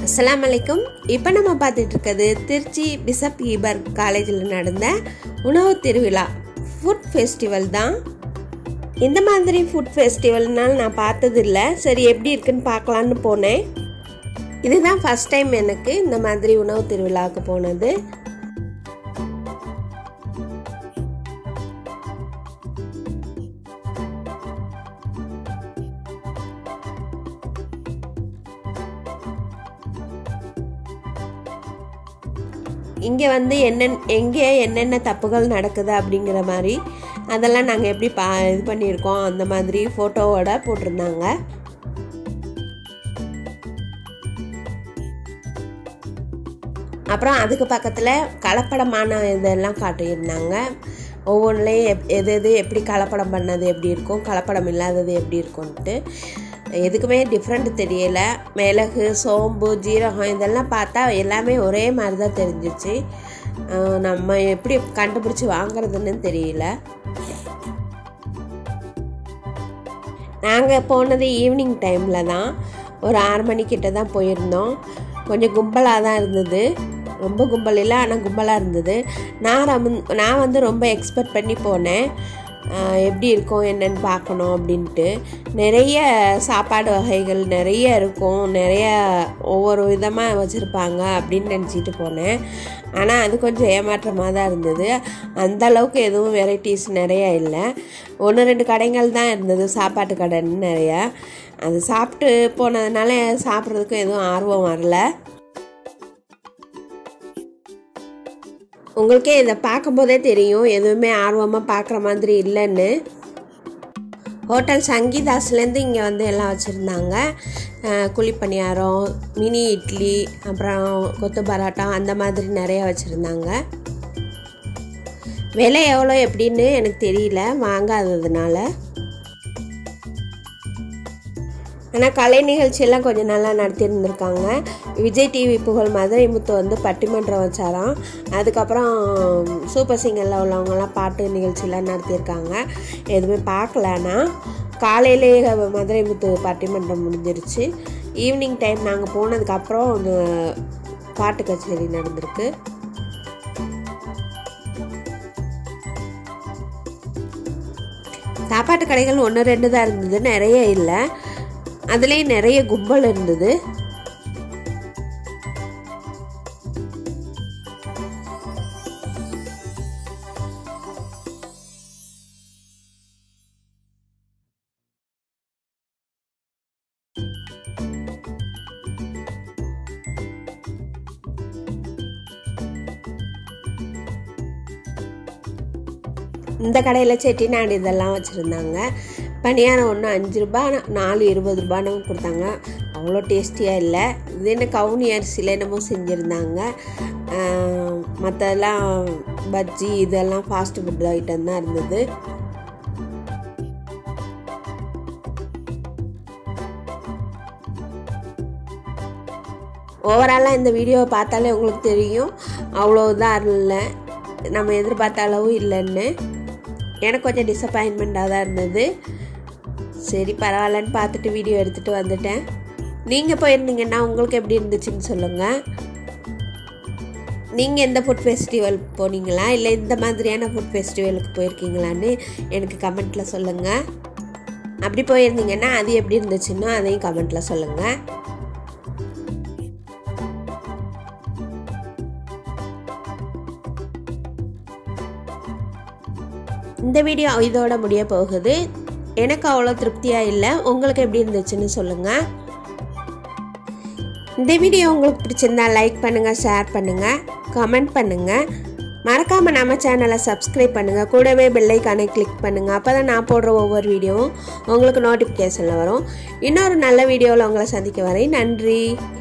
அஸ்ஸலாமு அலைக்கும் இப்போ நம்ம பார்த்துட்டு இருக்கிறது திருச்சி பிசப் ஈபர் காலேஜில் நடந்த உணவு திருவிழா ஃபுட் ஃபெஸ்டிவல் தான் இந்த மாதிரி ஃபுட் ஃபெஸ்டிவல்னால் நான் பார்த்ததில்ல சரி எப்படி இருக்குன்னு பார்க்கலான்னு போனேன் இதுதான் ஃபஸ்ட் டைம் எனக்கு இந்த மாதிரி உணவு திருவிழாவுக்கு போனது இங்கே வந்து என்னென்ன எங்கே என்னென்ன தப்புகள் நடக்குது அப்படிங்கிற மாதிரி அதெல்லாம் நாங்கள் எப்படி பா இது பண்ணியிருக்கோம் அந்த மாதிரி ஃபோட்டோவோட போட்டிருந்தாங்க அப்புறம் அதுக்கு பக்கத்தில் கலப்படமான இதெல்லாம் காட்டியிருந்தாங்க ஒவ்வொன்றுலேயும் எப் எது எது எப்படி கலப்படம் பண்ணது எப்படி இருக்கும் கலப்படம் இல்லாதது எப்படி இருக்கும்ன்ட்டு எதுக்குமே டிஃப்ரெண்ட் தெரியலை மிளகு சோம்பு ஜீரகம் இதெல்லாம் பார்த்தா எல்லாமே ஒரே மாதிரி தான் தெரிஞ்சிச்சு நம்ம எப்படி கண்டுபிடிச்சி வாங்குறதுன்னு தெரியல நாங்கள் போனது ஈவினிங் டைமில் தான் ஒரு ஆறு மணிக்கிட்ட தான் போயிருந்தோம் கொஞ்சம் கும்பலாக தான் இருந்தது ரொம்ப கும்பல் இல்லை ஆனால் கும்பலாக இருந்தது நான் ரம நான் வந்து ரொம்ப எக்ஸ்பெக்ட் பண்ணி போனேன் எப்படி இருக்கும் என்னென்னு பார்க்கணும் அப்படின்ட்டு நிறைய சாப்பாடு வகைகள் நிறைய இருக்கும் நிறைய ஒவ்வொரு விதமாக வச்சுருப்பாங்க அப்படின்னு நினச்சிட்டு போனேன் ஆனால் அது கொஞ்சம் ஏமாற்றமாக தான் இருந்தது அந்த அளவுக்கு எதுவும் வெரைட்டிஸ் நிறைய இல்லை ஒன்று ரெண்டு கடைகள் தான் இருந்தது சாப்பாட்டு கடைன்னு நிறையா அது சாப்பிட்டு போனதுனால சாப்பிட்றதுக்கும் எதுவும் ஆர்வம் வரல உங்களுக்கே இதை பார்க்கும்போதே தெரியும் எதுவுமே ஆர்வமாக பார்க்குற மாதிரி இல்லைன்னு ஹோட்டல் சங்கீதாஸ்லேருந்து இங்கே வந்து எல்லாம் வச்சுருந்தாங்க குழிப்பணியாரம் மினி இட்லி அப்புறம் கொத்து பரோட்டா அந்த மாதிரி நிறையா வச்சுருந்தாங்க விலை எவ்வளோ எப்படின்னு எனக்கு தெரியல வாங்காததுனால ஆனால் கலை நிகழ்ச்சியெல்லாம் கொஞ்சம் நல்லா நடத்தியிருந்திருக்காங்க விஜய் டிவி புகழ் மதுரை முத்து வந்து பட்டிமன்றம் வச்சாராம் அதுக்கப்புறம் சூப்பர் சிங்கரில் உள்ளவங்கலாம் பாட்டு நிகழ்ச்சியெலாம் நடத்தியிருக்காங்க எதுவுமே பார்க்கலன்னா காலையிலே மதுரை முத்து பட்டிமன்றம் முடிஞ்சிருச்சு ஈவினிங் டைம் நாங்கள் போனதுக்கப்புறம் பாட்டு கச்சேரி நடந்திருக்கு சாப்பாட்டு கடைகள் ஒன்று ரெண்டு தான் இருந்தது நிறைய இல்லை அதுலேயும் நிறைய கும்பல் இருந்தது இந்த கடையில் செட்டிநாடு இதெல்லாம் வச்சுருந்தாங்க பணியாரம் ஒன்று அஞ்சு ரூபா நாலு இருபது ரூபான்னு கொடுத்தாங்க அவ்வளோ டேஸ்டியாக இல்லை இது என்ன கவுனி அரிசியில் என்னமோ செஞ்சுருந்தாங்க மற்றெல்லாம் பஜ்ஜி இதெல்லாம் ஃபாஸ்ட் ஃபுட் ஐட்டம் தான் இருந்தது ஓவராலாக இந்த வீடியோவை பார்த்தாலே உங்களுக்கு தெரியும் அவ்வளோ இதாக இல்லை நம்ம எதிர்பார்த்த அளவும் இல்லைன்னு எனக்கு கொஞ்சம் டிசப்பாயின்மெண்ட்டாக தான் இருந்தது சரி பரவாயில்லன்னு பார்த்துட்டு வீடியோ எடுத்துகிட்டு வந்துட்டேன் நீங்கள் போயிருந்தீங்கன்னா உங்களுக்கு எப்படி இருந்துச்சுன்னு சொல்லுங்கள் நீங்கள் எந்த ஃபுட் ஃபெஸ்டிவல் போனீங்களா இல்லை இந்த மாதிரியான ஃபுட் ஃபெஸ்டிவலுக்கு போயிருக்கீங்களான்னு எனக்கு கமெண்ட்டில் சொல்லுங்கள் அப்படி போயிருந்தீங்கன்னா அது எப்படி இருந்துச்சுன்னா அதையும் கமெண்ட்டில் சொல்லுங்கள் இந்த வீடியோ இதோட முடிய போகுது எனக்கு அவ்வளோ திருப்தியாக இல்லை உங்களுக்கு எப்படி இருந்துச்சுன்னு சொல்லுங்கள் இந்த வீடியோ உங்களுக்கு பிடிச்சிருந்தா லைக் பண்ணுங்கள் ஷேர் பண்ணுங்கள் கமெண்ட் பண்ணுங்கள் மறக்காமல் நம்ம சேனலை சப்ஸ்கிரைப் பண்ணுங்கள் கூடவே பெல்லைக்கானை கிளிக் பண்ணுங்கள் அப்போ தான் நான் போடுற ஒவ்வொரு வீடியோவும் உங்களுக்கு நோட்டிஃபிகேஷனில் வரும் இன்னொரு நல்ல வீடியோவில் உங்களை சந்திக்க வரேன் நன்றி